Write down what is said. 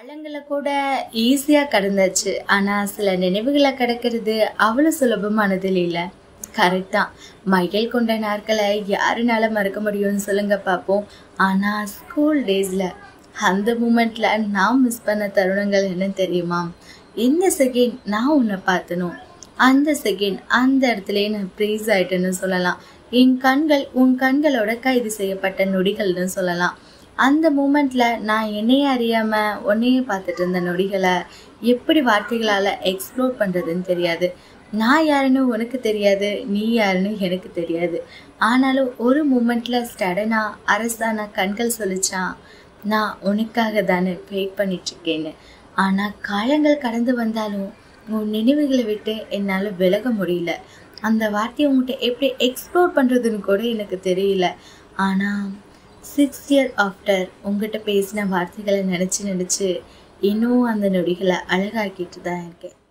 காலங்களை கூட ஈஸியாக கடந்தாச்சு ஆனால் சில நினைவுகளை கடக்கிறது அவ்வளோ சுலபமானதில் இல்லை கரெக்ட் தான் மயில் கொண்ட நாட்களை யாருனால மறக்க முடியும்னு சொல்லுங்க பார்ப்போம் ஆனால் ஸ்கூல் டேஸில் அந்த மூமெண்ட்ல நான் மிஸ் பண்ண தருணங்கள் என்ன தெரியுமா எந்த செகண்ட் நான் உன்னை பார்த்தனோ அந்த செகண்ட் அந்த இடத்துலயே நான் ப்ரீஸ் ஆயிட்டேன்னு சொல்லலாம் என் கண்கள் உன் கண்களோட கைது செய்யப்பட்ட நொடிகள்னு சொல்லலாம் அந்த மூமெண்ட்ல நான் என்னையே அறியாம உன்னையே பார்த்துட்டு இருந்த நொடிகளை எப்படி வார்த்தைகளால எக்ஸ்ப்ளோர் பண்றதுன்னு தெரியாது நான் யாருன்னு உனக்கு தெரியாது நீ யாருன்னு எனக்கு தெரியாது ஆனாலும் ஒரு மூமெண்ட்ல ஸ்டடனா அரசான கண்கள் சொல்லிச்சான் நான் உனக்காக தானே வெயிட் பண்ணிட்டு இருக்கேன்னு ஆனா காலங்கள் கடந்து வந்தாலும் உன் நினைவுகளை விட்டு என்னால் விலக முடியல அந்த வார்த்தையை உங்கள்கிட்ட எப்படி எக்ஸ்ப்ளோர் பண்ணுறதுன்னு கூட எனக்கு தெரியல ஆனால் சிக்ஸ் இயர் ஆஃப்டர் உங்ககிட்ட பேசின வார்த்தைகளை நினச்சி நினச்சி இன்னும் அந்த நொடிகளை அழகாக்கிட்டு தான் இருக்கேன்